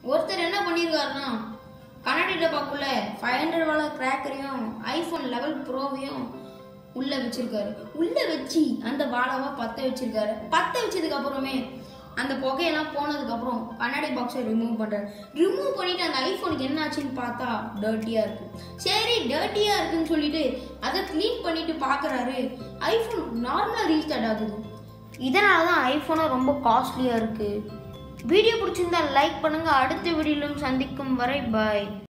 ஒருத்தர் என்ன பண்ணியிருக்காருன்னா கண்ணாடி டப்பாக்குள்ள ஃபைவ் ஹண்ட்ரட் வாழ கிராக்கரையும் ஐஃபோன் லெவல் ப்ரோவையும் உள்ள வச்சிருக்காரு உள்ள வச்சு அந்த வாழாவை பத்த வச்சிருக்காரு பத்த வச்சதுக்கு அப்புறமே அந்த புகையெல்லாம் போனதுக்கு அப்புறம் கண்ணாடி பாக்ஸை ரிமூவ் பண்றாரு ரிமூவ் பண்ணிட்டு அந்த ஐஃபோனுக்கு என்ன ஆச்சுன்னு பார்த்தா டர்ட்டியா இருக்கு சரி டர்ட்டியா இருக்குன்னு சொல்லிட்டு அதை க்ளீன் பண்ணிட்டு பார்க்கறாரு ஐஃபோன் நார்மலா ரீஸ்டார்ட் ஆகுது இதனால தான் ஐஃபோனும் ரொம்ப காஸ்ட்லியாக இருக்குது வீடியோ பிடிச்சிருந்தா லைக் பண்ணுங்கள் அடுத்த வீடியோலும் சந்திக்கும் வரை பாய்